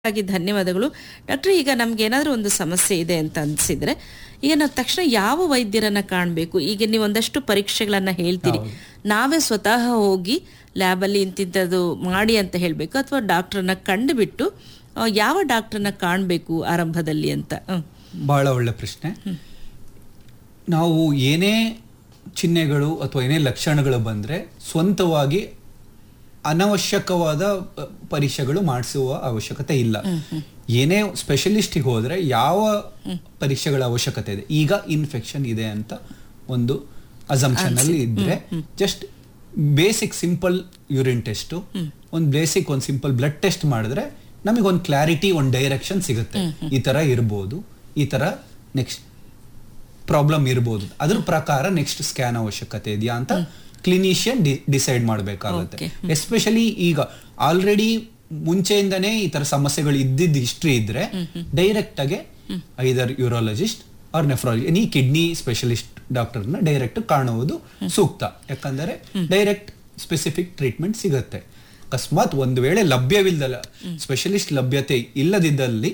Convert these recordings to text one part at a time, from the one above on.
ಆಗಿ ಧನ್ಯವಾದಗಳು ಡಾಕ್ಟರ್ ಈಗ ನಮ್ಗೆ ಏನಾದರೂ ಒಂದು ಸಮಸ್ಯೆ ಇದೆ ಅಂತ ಅನ್ಸಿದ್ರೆ ಈಗ ನಾವು ತಕ್ಷಣ ಯಾವ ವೈದ್ಯರನ್ನ ಕಾಣಬೇಕು ಈಗ ನೀವು ಒಂದಷ್ಟು ಪರೀಕ್ಷೆಗಳನ್ನ ಹೇಳ್ತೀರಿ ನಾವೇ ಸ್ವತಃ ಹೋಗಿ ಲ್ಯಾಬಲ್ಲಿ ಇಂತಿಂಥದ್ದು ಮಾಡಿ ಅಂತ ಹೇಳಬೇಕು ಅಥವಾ ಡಾಕ್ಟ್ರನ್ನ ಕಂಡುಬಿಟ್ಟು ಆ, ಯಾವ ಡಾಕ್ಟ್ರನ್ನ ಕಾಣಬೇಕು ಆರಂಭದಲ್ಲಿ ಅಂತ ಹ್ಮ್. ಬಹಳ ಒಳ್ಳೆ ಪ್ರಶ್ನೆ ನಾವು ಏನೇ ಚಿಹ್ನೆಗಳು ಅಥವಾ ಏನೇ ಲಕ್ಷಣಗಳು ಬಂದ್ರೆ ಸ್ವಂತವಾಗಿ ಅನವಶ್ಯಕವಾದ ಅ, ಪರೀಕ್ಷೆಗಳು ಮಾಡಿಸುವ ಅವಶ್ಯಕತೆ ಇಲ್ಲ ಏನೇ ಸ್ಪೆಷಲಿಸ್ಟಿಗೆ ಹೋದ್ರೆ ಯಾವ ಪರೀಕ್ಷೆಗಳ ಅವಶ್ಯಕತೆ ಇದೆ ಈಗ ಇನ್ಫೆಕ್ಷನ್ ಇದೆ ಅಂತ ಒಂದು ಅಸಂಪ್ಷನ್ ಅಲ್ಲಿ ಇದ್ರೆ just basic simple urine test ಒಂದು ಬೇಸಿಕ್ ಒಂದು ಸಿಂಪಲ್ ಬ್ಲಡ್ ಟೆಸ್ಟ್ ಮಾಡಿದ್ರೆ ನಮಗೆ ಒಂದು ಕ್ಲಾರಿಟಿ ಒಂದು ಡೈರೆಕ್ಷನ್ ಸಿಗುತ್ತೆ ಈ ತರ ಇರ್ಬೋದು ಈ ತರ ನೆಕ್ಸ್ಟ್ ಪ್ರಾಬ್ಲಮ್ ಇರ್ಬೋದು ಅದ್ರ ಪ್ರಕಾರ ನೆಕ್ಸ್ಟ್ ಸ್ಕ್ಯಾನ್ ಅವಶ್ಯಕತೆ ಇದೆಯಾ ಅಂತ ಕ್ಲಿನಿಷಿಯನ್ ಡಿಸೈಡ್ ಮಾಡಬೇಕಾಗುತ್ತೆ Okay. ಎಸ್ಪೆಷಲಿ ಈಗ ಆಲ್ರೆಡಿ ಮುಂಚೆಯಿಂದನೇ ಈ ತರ ಸಮಸ್ಯೆಗಳು ಇದ್ದಿದ್ದು ಹಿಸ್ಟ್ರಿ ಇದ್ರೆ ಡೈರೆಕ್ಟ್ ಆಗಿ either urologist or nephrology any kidney specialist ಡಾಕ್ಟರ್ನ ಡೈರೆಕ್ಟ್ ಕಾಣುವುದು ಸೂಕ್ತ ಯಾಕಂದರೆ ಡೈರೆಕ್ಟ್ ಸ್ಪೆಸಿಫಿಕ್ ಟ್ರೀಟ್ಮೆಂಟ್ ಸಿಗುತ್ತೆ ಅಕಸ್ಮಾತ್ ಒಂದು ವೇಳೆ ಲಭ್ಯವಿಲ್ಲದ ಸ್ಪೆಷಲಿಸ್ಟ್ ಲಭ್ಯತೆ ಇಲ್ಲದಿದ್ದಲ್ಲಿ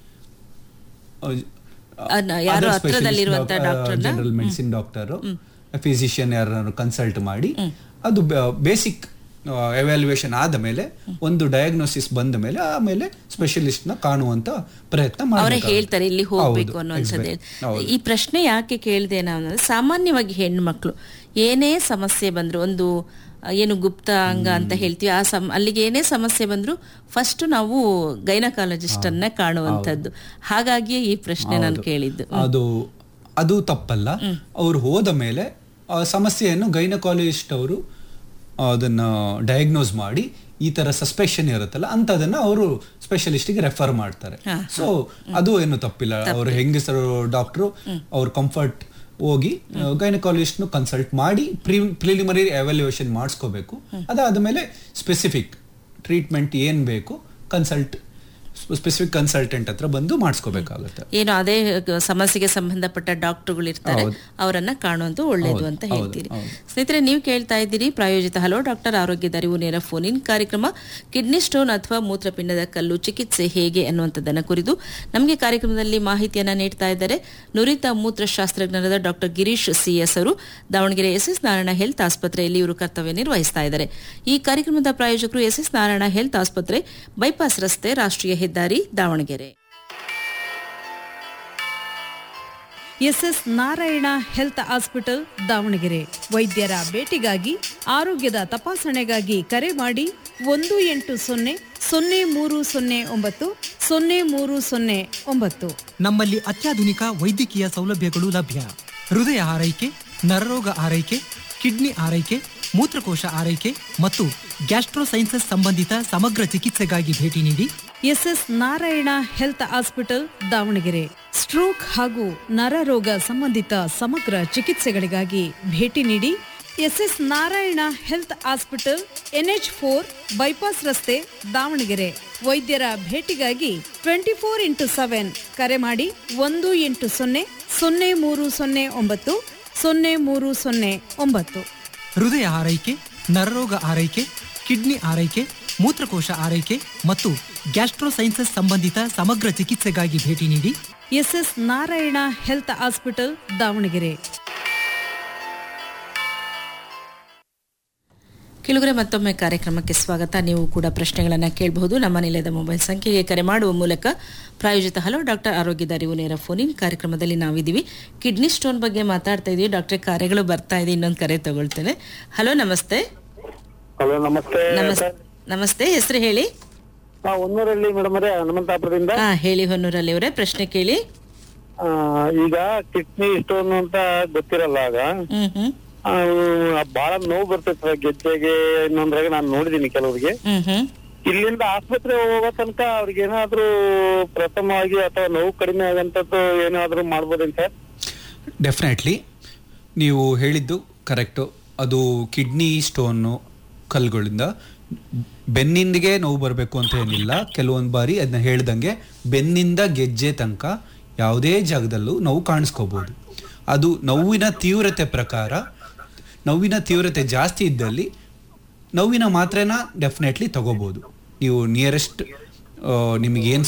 ಅದ್ನ ಯಾರೋ ಹತ್ರದಲ್ಲಿರುವಂತ ಡಾಕ್ಟರ್ನ ಜನರಲ್ ಮೆಡಿಸಿನ್ ಡಾಕ್ಟರ್ ಫಿಸಿಷಿಯನ್ ಯಾರನ್ನು ಕನ್ಸಲ್ಟ್ ಮಾಡಿ ಅದು ಬೇಸಿಕ್ ಎವ್ಯಾಲ್ಯೂಯೇಷನ್ ಆದ ಮೇಲೆ ಒಂದು ಡಯಾಗ್ನೋಸಿಸ್ ಬಂದ ಮೇಲೆ ಆಮೇಲೆ ಸ್ಪೆಷಲಿಸ್ಟ್ ನ ಕಾಣುವಂತ ಪ್ರಯತ್ನ ಅವರೇ ಮಾಡ್ಬೇಕಾಗುತ್ತೆ. ಹೇಳ್ತಾರೆ ಇಲ್ಲಿ ಹೋಗ್ಬೇಕು ಹೌದು, ಅನ್ನುವಂಥದ್ದು exact. ಹೌದು. ಈ ಪ್ರಶ್ನೆ ಯಾಕೆ ಕೇಳಿದೆ ನಾವು ಅಂದ್ರೆ ಸಾಮಾನ್ಯವಾಗಿ ಹೆಣ್ಮಕ್ಳು ಏನೇ ಸಮಸ್ಯೆ ಬಂದ್ರು ಒಂದು ಆ, ಏನು ಗುಪ್ತ ಅಂಗ ಅಂತ ಹೇಳ್ತೀವಿ ಆ ಸಮ್ ಅಲ್ಲಿಗೆ ಏನೇ ಸಮಸ್ಯೆ ಬಂದ್ರು ಫಸ್ಟ್ ನಾವು ಗೈನಕಾಲಜಿಸ್ಟ್ ಅನ್ನ ಕಾಣುವಂಥದ್ದು ಹಾಗಾಗಿಯೇ ಈ ಪ್ರಶ್ನೆ ನಾನು ಕೇಳಿದ್ದು ಅದು ಅದು ತಪ್ಪಲ್ಲ ಅವ್ರು ಹೋದ ಮೇಲೆ ಆ ಸಮಸ್ಯೆಯನ್ನು ಗೈನಕಾಲಜಿಸ್ಟ್ ಅವರು ಅದನ್ನ ಡಯಾಗ್ನೋಸ್ ಮಾಡಿ ಈ ತರ ಸಸ್ಪೆಷನ್ ಇರುತ್ತಲ್ಲ ಅಂತದನ್ನ ಅವರು ಸ್ಪೆಷಲಿಸ್ಟ್ಗೆ ರೆಫರ್ ಮಾಡ್ತಾರೆ ಸೊ ಅದು ಏನು ತಪ್ಪಿಲ್ಲ ಅವರು ಹೆಂಗಸರು ಡಾಕ್ಟ್ರು ಅವ್ರ ಕಂಫರ್ಟ್ ಹೋಗಿ ಗೈನಕಾಲಜಿಸ್ಟ್ ಕನ್ಸಲ್ಟ್ ಮಾಡಿ ಪ್ರಿ ಪ್ರಿಲಿಮಿನರಿ ಎವ್ಯಾಲ್ಯೂಯೇಷನ್ ಮಾಡಿಸ್ಕೋಬೇಕು ಅದಾದ್ಮೇಲೆ ಸ್ಪೆಸಿಫಿಕ್ ಟ್ರೀಟ್ಮೆಂಟ್ ಏನ್ ಬೇಕು ಕನ್ಸಲ್ಟ್ ಸ್ಪೆಸಿಫಿಕ್ ಕನ್ಸಲ್ಟೆಂಟ್ ಹತ್ರ ಬಂದು ಮಾಡಿಸ್ಕೋಬೇಕಾಗುತ್ತೆ ಏನು ಅದೇ ಗ- ಸಮಸ್ಯೆಗೆ ಸಂಬಂಧಪಟ್ಟ ಡಾಕ್ಟರ್ಗಳು ಇರ್ತಾರೆ ಹೌದು. ಅವರನ್ನ ಕಾಣುವುದು ಒಳ್ಳೇದು ಹೌದು, ಅಂತ ಹೌದು, ಹೇಳ್ತೀರಿ ಹೌದು. ಸ್ನೇಹಿತರೆ ನೀವು ಕೇಳ್ತಾ ಇದ್ದೀರಿ ಪ್ರಾಯೋಜಿತ ಹಲೋ ಡಾಕ್ಟರ್ ಆರೋಗ್ಯದ ಅರಿವು ನೇರ ಫೋನ್ ಇನ್ ಕಾರ್ಯಕ್ರಮ ಕಿಡ್ನಿ ಸ್ಟೋನ್ ಅಥವಾ ಮೂತ್ರಪಿಂಡದ ಕಲ್ಲು ಚಿಕಿತ್ಸೆ ಹೇಗೆ ಅನ್ನುವಂಥದ್ದನ್ನ ಕುರಿತು ನಮಗೆ ಕಾರ್ಯಕ್ರಮದಲ್ಲಿ ಮಾಹಿತಿಯನ್ನ ನೀಡ್ತಾ ಇದ್ದಾರೆ ನುರಿತ ಮೂತ್ರಶಾಸ್ತ್ರಜ್ಞರಾದ ಡಾಕ್ಟರ್ ಗಿರೀಶ್ ಸಿಎಸ್ ಅವರು Davanagere S S Narayana health ಆಸ್ಪತ್ರೆಯಲ್ಲಿ ಇವರು ಕರ್ತವ್ಯ ನಿರ್ವಹಿಸ್ತಾ ಇದ್ದಾರೆ ಈ ಕಾರ್ಯಕ್ರಮದ ಪ್ರಾಯೋಜಕರು ಎಸ್ ಎಸ್ ನಾರಾಯಣ ಹೆಲ್ತ್ ಆಸ್ಪತ್ರೆ ಬೈಪಾಸ್ ರಸ್ತೆ ರಾಷ್ಟ್ರೀಯ ಹೆದ್ದಾರಿ Davanagere S S Narayana health hospital Davanagere ವೈದ್ಯರ ಭೇಟಿಗಾಗಿ ಆರೋಗ್ಯದ ತಪಾಸಣೆಗಾಗಿ ಕರೆ ಮಾಡಿ ಒಂದು ಎಂಟು ಸೊನ್ನೆ ಸೊನ್ನೆ ಮೂರು ಸೊನ್ನೆ ಒಂಬತ್ತು ಸೊನ್ನೆ ಮೂರು ಸೊನ್ನೆ ಒಂಬತ್ತು ನಮ್ಮಲ್ಲಿ ಅತ್ಯಾಧುನಿಕ ವೈದ್ಯಕೀಯ ಸೌಲಭ್ಯಗಳು ಲಭ್ಯ ಹೃದಯ ಆರೈಕೆ ನರರೋಗ ಆರೈಕೆ ಕಿಡ್ನಿ ಆರೈಕೆ ಮೂತ್ರಕೋಶ ಆರೈಕೆ ಮತ್ತು ಗ್ಯಾಸ್ಟ್ರೋಸೈನ್ಸಸ್ ಸಂಬಂಧಿತ ಸಮಗ್ರ ಚಿಕಿತ್ಸೆಗಾಗಿ ಭೇಟಿ ನೀಡಿ S S Narayana health hospital Davanagere stroke ಹಾಗೂ ನರರೋಗ ಸಂಬಂಧಿತ ಸಮಗ್ರ ಚಿಕಿತ್ಸೆಗಳಿಗಾಗಿ ಭೇಟಿ ನೀಡಿ S S Narayana health hospital N H four bypass ರಸ್ತೆ ದಾವಣಗೆರೆ ವೈದ್ಯರ ಭೇಟಿಗಾಗಿ ಟ್ವೆಂಟಿ ಫೋರ್ ಇಂಟು ಸೆವೆನ್ ಕರೆ ಮಾಡಿ ಒಂದು ಎಂಟು ಸೊನ್ನೆ ಸೊನ್ನೆ ಮೂರು ಸೊನ್ನೆ ಒಂಬತ್ತು ಸೊನ್ನೆ ಮೂರು ಸೊನ್ನೆ ಒಂಬತ್ತು ಹೃದಯ ಆರೈಕೆ ನರರೋಗ ಆರೈಕೆ ಕಿಡ್ನಿ ಆರೈಕೆ ಮೂತ್ರಕೋಶ ಆರೈಕೆ ಮತ್ತು ಗ್ಯಾಸ್ಟ್ರೋಸೈನ್ಸಸ್ ಸಂಬಂಧಿತ ಸಮಗ್ರ ಚಿಕಿತ್ಸೆಗಾಗಿ ಭೇಟಿ ನೀಡಿ S S Narayana health hospital Davanagere ಕೆಲವರೆ ಮತ್ತೊಮ್ಮೆ ಕಾರ್ಯಕ್ರಮಕ್ಕೆ ಸ್ವಾಗತ ನೀವು ಕೂಡ ಪ್ರಶ್ನೆಗಳನ್ನು ಕೇಳಬಹುದು ನಮ್ಮ ನಿಲಯದ ಮೊಬೈಲ್ ಸಂಖ್ಯೆಗೆ ಕರೆ ಮಾಡುವ ಮೂಲಕ ಪ್ರಾಯೋಜಿತ ಹಲೋ ಡಾಕ್ಟರ್ ಆರೋಗ್ಯದ ಅರಿವು ನೇರ ಫೋನ್ ಇನ್ ಕಾರ್ಯಕ್ರಮದಲ್ಲಿ ನಾವಿದ್ದೀವಿ ಕಿಡ್ನಿ ಸ್ಟೋನ್ ಬಗ್ಗೆ ಮಾತಾಡ್ತಾ ಇದೀವಿ ಡಾಕ್ಟರ್ ಕಾರ್ಯಗಳು ಬರ್ತಾ ಇದೆ ಇನ್ನೊಂದು ಕರೆ ತಗೊಳ್ತೇನೆ ಹಲೋ ನಮಸ್ತೆ ಹಲೋ ನಮಸ್ತೆ ನಮಸ್ತೆ ನಮಸ್ತೆ ಹೆಸರು ಹೇಳಿ ಹಾ ಹೊನ್ನೂರಲ್ಲಿ ಮೇಡಮ್ ಅವರೇ ಹನುಮಂತಾಪುರದಿಂದ ಹಾ ಹೇಳಿ ಹೊನ್ನೂರಲ್ಲಿ ಅವರೇ ಪ್ರಶ್ನೆ ಕೇಳಿ ಆ, ಈಗ ಕಿಡ್ನಿ ಸ್ಟೋನ್ ಅಂತ ಗೊತ್ತಿರಲ್ಲ ಆಗ ಹ್ಮ್ ಹ್ಮ್ ಆ, ಬಹಳ ನೋವು ಬರ್ತೈತೆ ಗೆಜ್ಜೆಗೆ ಇನ್ನೊಂದ್ರಾಗ ನಾನು ನೋಡಿದೀನಿ ಕೆಲವ್ರಿಗೆ ಹ್ಮ್ ಹ್ಮ್ ಇಲ್ಲಿಂದ ಆಸ್ಪತ್ರೆ ಹೋಗೋ ತನಕ ಅವ್ರಿಗೆ ಏನಾದ್ರೂ ಪ್ರಥಮವಾಗಿ ಅಥವಾ ನೋವು ಕಡಿಮೆ ಆಗಂತದ್ದು ಏನಾದ್ರೂ ಮಾಡ್ಬೋದೇನ್ ಸರ್ ಡೆಫಿನೆಟ್ಲಿ ನೀವು ಹೇಳಿದ್ದು ಕರೆಕ್ಟು ಅದು ಕಿಡ್ನಿ ಸ್ಟೋನು ಕಲ್ಗಳಿಂದ ಬೆನ್ನಿಂದಿಗೆ ನೋವು ಬರಬೇಕು ಅಂತ ಏನಿಲ್ಲ ಕೆಲವೊಂದು ಬಾರಿ ಅದನ್ನ ಹೇಳ್ದಂಗೆ ಬೆನ್ನಿಂದ ಗೆಜ್ಜೆ ತನಕ ಯಾವುದೇ ಜಾಗದಲ್ಲೂ ನೋವು ಕಾಣಿಸ್ಕೋಬಹುದು ಅದು ನೋವಿನ ತೀವ್ರತೆ ಪ್ರಕಾರ ನೋವಿನ ತೀವ್ರತೆ ಜಾಸ್ತಿ ಇದ್ದಲ್ಲಿ ನೋವಿನ ಮಾತ್ರೆನ ಡೆಫಿನೆಟ್ಲಿ ತಗೋಬಹುದು ನೀವು ನಿಯರೆಸ್ಟ್ ನಿಮಗೆ ಏನು